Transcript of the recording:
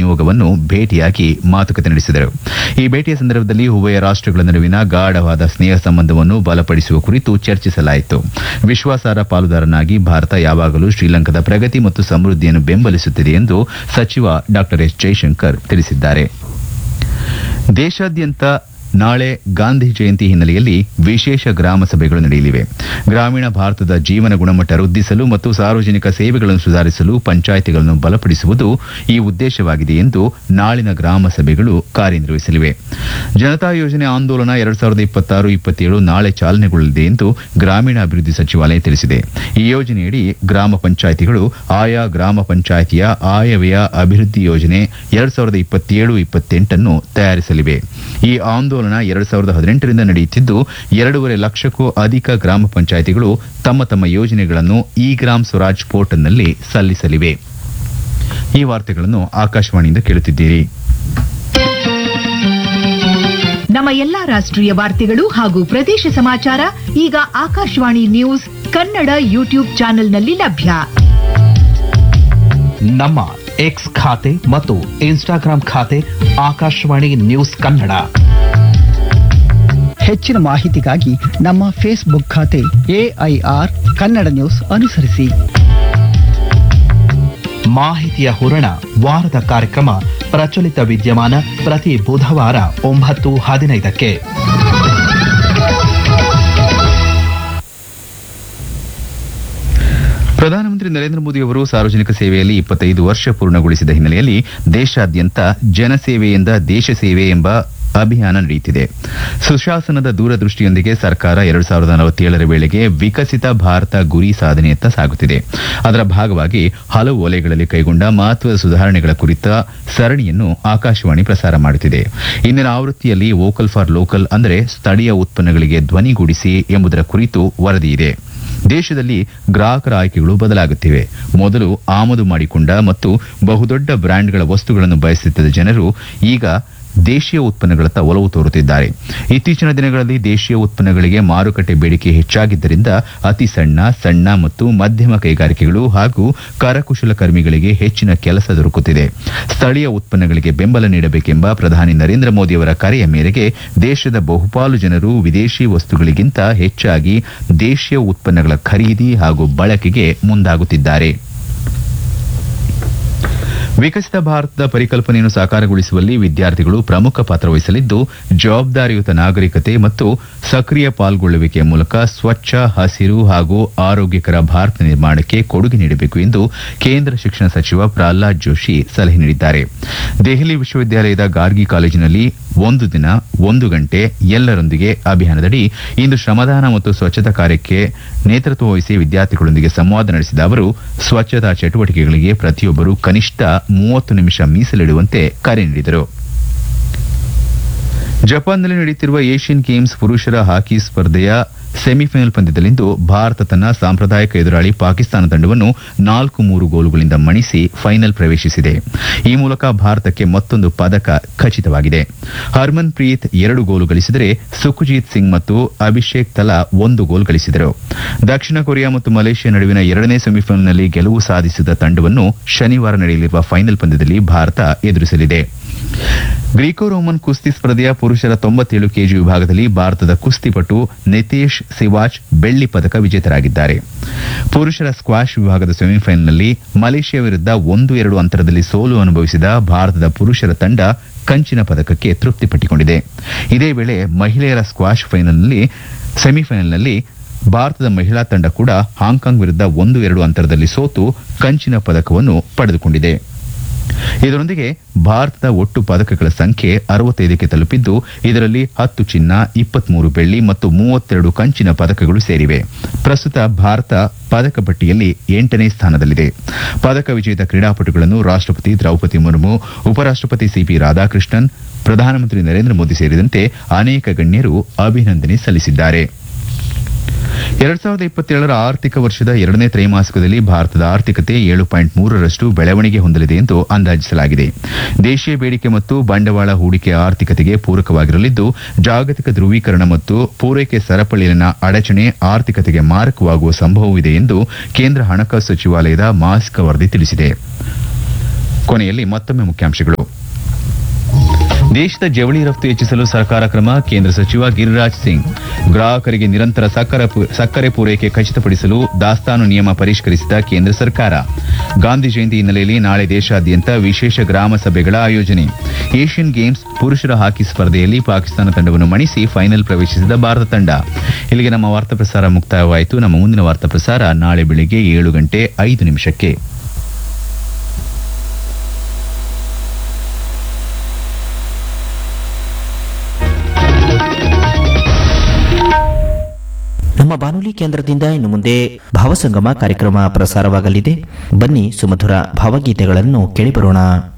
ನಿಯೋಗವನ್ನು ಭೇಟಿಯಾಗಿ ಮಾತುಕತೆ ನಡೆಸಿದರು ಈ ಭೇಟಿಯ ಸಂದರ್ಭದಲ್ಲಿ ಉಭಯ ರಾಷ್ಟಗಳ ನಡುವಿನ ಗಾಢವಾದ ಸ್ನೇಹ ಸಂಬಂಧವನ್ನು ಬಲಪಡಿಸುವ ಕುರಿತು ಚರ್ಚಿಸಲಾಯಿತು ವಿಶ್ವಾಸಾರ್ಹ ಪಾಲುದಾರನಾಗಿ ಭಾರತ ಯಾವಾಗಲೂ ಶ್ರೀಲಂಕಾದ ಪ್ರಗತಿ ಮತ್ತು ಸಮೃದ್ಧಿಯನ್ನು ಬೆಂಬಲಿಸುತ್ತಿದೆ ಎಂದು ಸಚಿವ ಡಾ ಎಸ್ ಜೈಶಂಕರ್ ತಿಳಿಸಿದ್ದಾರೆ ದೇಶಾದ್ಯಂತ ನಾಳೆ ಗಾಂಧಿ ಜಯಂತಿ ಹಿನ್ನೆಲೆಯಲ್ಲಿ ವಿಶೇಷ ಗ್ರಾಮ ಸಭೆಗಳು ನಡೆಯಲಿವೆ ಗ್ರಾಮೀಣ ಭಾರತದ ಜೀವನ ಗುಣಮಟ್ಟ ವೃದ್ಧಿಸಲು ಮತ್ತು ಸಾರ್ವಜನಿಕ ಸೇವೆಗಳನ್ನು ಸುಧಾರಿಸಲು ಪಂಚಾಯಿತಿಗಳನ್ನು ಬಲಪಡಿಸುವುದು ಈ ಉದ್ದೇಶವಾಗಿದೆ ಎಂದು ನಾಳಿನ ಗ್ರಾಮ ಸಭೆಗಳು ಕಾರ್ಯನಿರ್ವಹಿಸಲಿವೆ ಜನತಾ ಯೋಜನೆ ಆಂದೋಲನ ಎರಡ್ ಸಾವಿರದ ಇಪ್ಪತ್ತಾರು ಇಪ್ಪತ್ತೇಳು ನಾಳೆ ಚಾಲನೆಗೊಳ್ಳಲಿದೆ ಎಂದು ಗ್ರಾಮೀಣಾಭಿವೃದ್ಧಿ ಸಚಿವಾಲಯ ತಿಳಿಸಿದೆ ಈ ಯೋಜನೆಯಡಿ ಗ್ರಾಮ ಪಂಚಾಯಿತಿಗಳು ಆಯಾ ಗ್ರಾಮ ಪಂಚಾಯಿತಿಯ ಆಯವ್ಯಯ ಅಭಿವೃದ್ಧಿ ಯೋಜನೆ ಎರಡ್ ಸಾವಿರದ ಇಪ್ಪತ್ತೇಳು ಇಪ್ಪತ್ತೆಂಟನ್ನು ತಯಾರಿಸಲಿವೆ ಈ ಆಂದೋಲನ ಎರಡ್ ಸಾವಿರದ ಹದಿನೆಂಟರಿಂದ ನಡೆಯುತ್ತಿದ್ದು ಎರಡೂವರೆ ಲಕ್ಷಕ್ಕೂ ಅಧಿಕ ಗ್ರಾಮ ಪಂಚಾಯಿತಿಗಳು ತಮ್ಮ ತಮ್ಮ ಯೋಜನೆಗಳನ್ನು ಇ ಗ್ರಾಮ್ ಸ್ವರಾಜ್ ಪೋರ್ಟಲ್ನಲ್ಲಿ ಸಲ್ಲಿಸಲಿವೆ ಈ ವಾರ್ತೆಗಳನ್ನು ಆಕಾಶವಾಣಿಯಿಂದ ಕೇಳುತ್ತಿದ್ದೀರಿ ನಮ್ಮ ಎಲ್ಲಾ ರಾಷ್ಟ್ರೀಯ ವಾರ್ತೆಗಳು ಹಾಗೂ ಪ್ರದೇಶ ಸಮಾಚಾರ ಈಗ ಆಕಾಶವಾಣಿ ನ್ಯೂಸ್ ಕನ್ನಡ ಯೂಟ್ಯೂಬ್ ಚಾನೆಲ್ನಲ್ಲಿ ಲಭ್ಯ ನಮ್ಮ ಎಕ್ಸ್ ಖಾತೆ ಮತ್ತು ಇನ್ಸ್ಟಾಗ್ರಾಂ ಖಾತೆ ಆಕಾಶವಾಣಿ ನ್ಯೂಸ್ ಕನ್ನಡ ಹೆಚ್ಚಿನ ಮಾಹಿತಿಗಾಗಿ ನಮ್ಮ ಫೇಸ್ಬುಕ್ ಖಾತೆ ಎಐಆರ್ ಕನ್ನಡ ನ್ಯೂಸ್ ಅನುಸರಿಸಿ ಮಾಹಿತಿಯ ಹೂರಣ ವಾರದ ಕಾರ್ಯಕ್ರಮ ಪ್ರಚಲಿತ ವಿದ್ಯಮಾನ ಪ್ರತಿ ಬುಧವಾರ ಒಂಬತ್ತು ಹದಿನೈದಕ್ಕೆ ಪ್ರಧಾನಮಂತ್ರಿ ನರೇಂದ್ರ ಮೋದಿ ಅವರು ಸಾರ್ವಜನಿಕ ಸೇವೆಯಲ್ಲಿ ಇಪ್ಪತ್ತೈದು ವರ್ಷ ಪೂರ್ಣಗೊಳಿಸಿದ ಹಿನ್ನೆಲೆಯಲ್ಲಿ ದೇಶಾದ್ಯಂತ ಜನಸೇವೆಯಿಂದ ದೇಶ ಸೇವೆ ಎಂಬ ಅಭಿಯಾನ ನಡೆಯುತ್ತಿದೆ ಸುಶಾಸನದ ದೂರದೃಷ್ಟಿಯೊಂದಿಗೆ ಸರ್ಕಾರ ಎರಡ್ ಸಾವಿರದ ನಲವತ್ತೇಳರ ವೇಳೆಗೆ ವಿಕಸಿತ ಭಾರತ ಗುರಿ ಸಾಧನೆಯತ್ತ ಸಾಗುತ್ತಿದೆ ಅದರ ಭಾಗವಾಗಿ ಹಲವು ವಲಯಗಳಲ್ಲಿ ಕೈಗೊಂಡ ಮಹತ್ವದ ಸುಧಾರಣೆಗಳ ಕುರಿತ ಸರಣಿಯನ್ನು ಆಕಾಶವಾಣಿ ಪ್ರಸಾರ ಮಾಡುತ್ತಿದೆ ಇಂದಿನ ಆವೃತ್ತಿಯಲ್ಲಿ ವೋಕಲ್ ಫಾರ್ ಲೋಕಲ್ ಅಂದರೆ ಸ್ಥಳೀಯ ಉತ್ಪನ್ನಗಳಿಗೆ ಧ್ವನಿಗೂಡಿಸಿ ಎಂಬುದರ ಕುರಿತು ವರದಿಯಿದೆ ದೇಶದಲ್ಲಿ ಗ್ರಾಹಕರ ಆಯ್ಕೆಗಳು ಬದಲಾಗುತ್ತಿವೆ ಮೊದಲು ಆಮದು ಮಾಡಿಕೊಂಡ ಮತ್ತು ಬಹುದೊಡ್ಡ ಬ್ರ್ಯಾಂಡ್ಗಳ ವಸ್ತುಗಳನ್ನು ಬಯಸುತ್ತಿದ್ದ ಜನರು ಈಗ ದೇಶೀಯ ಉತ್ಪನ್ನಗಳತ್ತ ಒಲವು ತೋರುತ್ತಿದ್ದಾರೆ ಇತ್ತೀಚಿನ ದಿನಗಳಲ್ಲಿ ದೇಶೀಯ ಉತ್ಪನ್ನಗಳಿಗೆ ಮಾರುಕಟ್ಟೆ ಬೇಡಿಕೆ ಹೆಚ್ಚಾಗಿದ್ದರಿಂದ ಅತಿ ಸಣ್ಣ ಸಣ್ಣ ಮತ್ತು ಮಧ್ಯಮ ಕೈಗಾರಿಕೆಗಳು ಹಾಗೂ ಕರಕುಶಲಕರ್ಮಿಗಳಿಗೆ ಹೆಚ್ಚಿನ ಕೆಲಸ ದೊರಕುತ್ತಿದೆ ಸ್ಥಳೀಯ ಉತ್ಪನ್ನಗಳಿಗೆ ಬೆಂಬಲ ನೀಡಬೇಕೆಂಬ ಪ್ರಧಾನಿ ನರೇಂದ್ರ ಮೋದಿ ಅವರ ಕರೆಯ ಮೇರೆಗೆ ದೇಶದ ಬಹುಪಾಲು ಜನರು ವಿದೇಶಿ ವಸ್ತುಗಳಿಗಿಂತ ಹೆಚ್ಚಾಗಿ ದೇಶೀಯ ಉತ್ಪನ್ನಗಳ ಖರೀದಿ ಹಾಗೂ ಬಳಕೆಗೆ ಮುಂದಾಗುತ್ತಿದ್ದಾರೆ ವಿಕಸಿತ ಭಾರತದ ಪರಿಕಲ್ಪನೆಯನ್ನು ಸಾಕಾರಗೊಳಿಸುವಲ್ಲಿ ವಿದ್ಯಾರ್ಥಿಗಳು ಪ್ರಮುಖ ಪಾತ್ರ ವಹಿಸಲಿದ್ದು ಜವಾಬ್ದಾರಿಯುತ ನಾಗರಿಕತೆ ಮತ್ತು ಸಕ್ರಿಯ ಪಾಲ್ಗೊಳ್ಳುವಿಕೆಯ ಮೂಲಕ ಸ್ವಚ್ಛ ಹಸಿರು ಹಾಗೂ ಆರೋಗ್ಯಕರ ಭಾರತ ನಿರ್ಮಾಣಕ್ಕೆ ಕೊಡುಗೆ ನೀಡಬೇಕು ಎಂದು ಕೇಂದ್ರ ಶಿಕ್ಷಣ ಸಚಿವ ಪ್ರಹ್ಲಾದ್ ಜೋಶಿ ಸಲಹೆ ನೀಡಿದ್ದಾರೆ ದೆಹಲಿ ವಿಶ್ವವಿದ್ಯಾಲಯದ ಗಾರ್ಗಿ ಕಾಲೇಜಿನಲ್ಲಿ ಒಂದು ದಿನ ಒಂದು ಗಂಟೆ ಎಲ್ಲರೊಂದಿಗೆ ಅಭಿಯಾನದಡಿ ಇಂದು ಶ್ರಮದಾನ ಮತ್ತು ಸ್ವಚ್ಛತಾ ಕಾರ್ಯಕ್ಕೆ ನೇತೃತ್ವ ವಹಿಸಿ ವಿದ್ಯಾರ್ಥಿಗಳೊಂದಿಗೆ ಸಂವಾದ ನಡೆಸಿದ ಅವರು ಸ್ವಚ್ಛತಾ ಚಟುವಟಿಕೆಗಳಿಗೆ ಪ್ರತಿಯೊಬ್ಬರು ಕನಿಷ್ಠ ಮೂವತ್ತು ನಿಮಿಷ ಮೀಸಲಿಡುವಂತೆ ಕರೆ ನೀಡಿದರು ಜಪಾನ್ನಲ್ಲಿ ನಡೆಯುತ್ತಿರುವ ಏಷ್ಯನ್ ಗೇಮ್ಸ್ ಪುರುಷರ ಹಾಕಿ ಸ್ಪರ್ಧೆಯ ಸೆಮಿಫೈನಲ್ ಪಂದ್ಯದಲ್ಲಿಂದು ಭಾರತ ತನ್ನ ಸಾಂಪ್ರದಾಯಿಕ ಎದುರಾಳಿ ಪಾಕಿಸ್ತಾನ ತಂಡವನ್ನು ನಾಲ್ಕು ಮೂರು ಗೋಲುಗಳಿಂದ ಮಣಿಸಿ ಫೈನಲ್ ಪ್ರವೇಶಿಸಿದೆ ಈ ಮೂಲಕ ಭಾರತಕ್ಕೆ ಮತ್ತೊಂದು ಪದಕ ಖಚಿತವಾಗಿದೆ ಹರ್ಮನ್ ಪ್ರೀತ್ ಎರಡು ಗೋಲು ಗಳಿಸಿದರೆ ಸುಖಜಿತ್ ಸಿಂಗ್ ಮತ್ತು ಅಭಿಷೇಕ್ ತಲಾ ಒಂದು ಗೋಲ್ ಗಳಿಸಿದರು ದಕ್ಷಿಣ ಕೊರಿಯಾ ಮತ್ತು ಮಲೇಷ್ಯಾ ನಡುವಿನ ಎರಡನೇ ಸೆಮಿಫೈನಲ್ನಲ್ಲಿ ಗೆಲುವು ಸಾಧಿಸಿದ ತಂಡವನ್ನು ಶನಿವಾರ ನಡೆಯಲಿರುವ ಫೈನಲ್ ಪಂದ್ಯದಲ್ಲಿ ಭಾರತ ಎದುರಿಸಲಿದೆ ಗ್ರೀಕೋ ರೋಮನ್ ಕುಸ್ತಿ ಸ್ಪರ್ಧೆಯ ಪುರುಷರ ತೊಂಬತ್ತೇಳು ಕೆಜಿ ವಿಭಾಗದಲ್ಲಿ ಭಾರತದ ಕುಸ್ತಿಪಟು ನಿತೇಶ್ ಸಿವಾಚ್ ಬೆಳ್ಳಿ ಪದಕ ವಿಜೇತರಾಗಿದ್ದಾರೆ ಪುರುಷರ ಸ್ಕ್ವಾಷ್ ವಿಭಾಗದ ಸೆಮಿಫೈನಲ್ನಲ್ಲಿ ಮಲೇಷ್ಯಾ ವಿರುದ್ಧ ಒಂದು ಎರಡು ಅಂತರದಲ್ಲಿ ಸೋಲು ಅನುಭವಿಸಿದ ಭಾರತದ ಪುರುಷರ ತಂಡ ಕಂಚಿನ ಪದಕಕ್ಕೆ ತೃಪ್ತಿಪಟ್ಟುಕೊಂಡಿದೆ ಇದೇ ವೇಳೆ ಮಹಿಳೆಯರ ಸ್ಕ್ವಾಷ್ ಫೈನಲ್ನಲ್ಲಿ ಸೆಮಿಫೈನಲ್ನಲ್ಲಿ ಭಾರತದ ಮಹಿಳಾ ತಂಡ ಕೂಡ ಹಾಂಕಾಂಗ್ ವಿರುದ್ಧ ಒಂದು ಎರಡು ಅಂತರದಲ್ಲಿ ಸೋತು ಕಂಚಿನ ಪದಕವನ್ನು ಪಡೆದುಕೊಂಡಿದೆ ಇದರೊಂದಿಗೆ ಭಾರತದ ಒಟ್ಟು ಪದಕಗಳ ಸಂಖ್ಯೆ ಅರವತ್ತೈದಕ್ಕೆ ತಲುಪಿದ್ದು ಇದರಲ್ಲಿ ಹತ್ತು ಚಿನ್ನ ಇಪ್ಪತ್ಮೂರು ಬೆಳ್ಳಿ ಮತ್ತು ಮೂವತ್ತೆರಡು ಕಂಚಿನ ಪದಕಗಳು ಸೇರಿವೆ ಪ್ರಸ್ತುತ ಭಾರತ ಪದಕ ಪಟ್ಟಿಯಲ್ಲಿ ಎಂಟನೇ ಸ್ಥಾನದಲ್ಲಿದೆ ಪದಕ ವಿಜೇತ ಕ್ರೀಡಾಪಟುಗಳನ್ನು ರಾಷ್ಟಪತಿ ದ್ರೌಪದಿ ಮುರ್ಮು ಉಪರಾಷ್ಟಪತಿ ಸಿಪಿ ರಾಧಾಕೃಷ್ಣನ್ ಪ್ರಧಾನಮಂತ್ರಿ ನರೇಂದ್ರ ಮೋದಿ ಸೇರಿದಂತೆ ಅನೇಕ ಗಣ್ಯರು ಅಭಿನಂದನೆ ಸಲ್ಲಿಸಿದ್ದಾರೆ ಎರಡ್ ಸಾವಿರದ ಇಪ್ಪತ್ತೇಳರ ಆರ್ಥಿಕ ವರ್ಷದ ಎರಡನೇ ತ್ರೈಮಾಸಿಕದಲ್ಲಿ ಭಾರತದ ಆರ್ಥಿಕತೆ ಏಳು ಪಾಯಿಂಟ್ ಮೂರರಷ್ಟು ಬೆಳವಣಿಗೆ ಹೊಂದಲಿದೆ ಎಂದು ಅಂದಾಜಿಸಲಾಗಿದೆ ದೇಶೀಯ ಬೇಡಿಕೆ ಮತ್ತು ಬಂಡವಾಳ ಹೂಡಿಕೆ ಆರ್ಥಿಕತೆಗೆ ಪೂರಕವಾಗಿರಲಿದ್ದು ಜಾಗತಿಕ ಧ್ರುವೀಕರಣ ಮತ್ತು ಪೂರೈಕೆ ಸರಪಳಿಯಲ್ಲಿನ ಅಡಚಣೆ ಆರ್ಥಿಕತೆಗೆ ಮಾರಕವಾಗುವ ಸಂಭವವಿದೆ ಎಂದು ಕೇಂದ್ರ ಹಣಕಾಸು ಸಚಿವಾಲಯದ ಮಾಸಿಕ ವರದಿ ತಿಳಿಸಿದೆ ಕೊನೆಯಲ್ಲಿ ಮತ್ತೊಮ್ಮೆ ಮುಖ್ಯಾಂಶಗಳು ದೇಶದ ಜವಳಿ ರಫ್ತು ಹೆಚ್ಚಿಸಲು ಸರ್ಕಾರ ಕ್ರಮ ಕೇಂದ್ರ ಸಚಿವ ಗಿರಿರಾಜ್ ಸಿಂಗ್ ಗ್ರಾಹಕರಿಗೆ ನಿರಂತರ ಸಕ್ಕರೆ ಪೂ- ಸಕ್ಕರೆ ಪೂರೈಕೆ ಖಚಿತಪಡಿಸಲು ದಾಸ್ತಾನು ನಿಯಮ ಪರಿಷ್ಕರಿಸಿದ ಕೇಂದ್ರ ಸರ್ಕಾರ ಗಾಂಧಿ ಜಯಂತಿ ಹಿನ್ನೆಲೆಯಲ್ಲಿ ನಾಳೆ ದೇಶಾದ್ಯಂತ ವಿಶೇಷ ಗ್ರಾಮ ಸಭೆಗಳ ಆಯೋಜನೆ ಏಷ್ಯನ್ ಗೇಮ್ಸ್ ಪುರುಷರ ಹಾಕಿ ಸ್ಪರ್ಧೆಯಲ್ಲಿ ಪಾಕಿಸ್ತಾನ ತಂಡವನ್ನು ಮಣಿಸಿ ಫೈನಲ್ ಪ್ರವೇಶಿಸಿದ ಭಾರತ ತಂಡ ಇಲ್ಲಿಗೆ ನಮ್ಮ ವಾರ್ತಾ ಪ್ರಸಾರ ಮುಕ್ತಾಯವಾಯಿತು ನಮ್ಮ ಮುಂದಿನ ವಾರ್ತಾ ಪ್ರಸಾರ ನಾಳೆ ಬೆಳಿಗ್ಗೆ ಏಳು ಗಂಟೆ ಐದು ನಿಮಿಷಕ್ಕೆ ನಮ್ಮ ಬಾನುಲಿ ಕೇಂದ್ರದಿಂದ ಇನ್ನು ಮುಂದೆ ಭಾವಸಂಗಮ ಕಾರ್ಯಕ್ರಮ ಪ್ರಸಾರವಾಗಲಿದೆ ಬನ್ನಿ ಸುಮಧುರ ಭಾವಗೀತೆಗಳನ್ನು ಕೇಳಿಬರೋಣ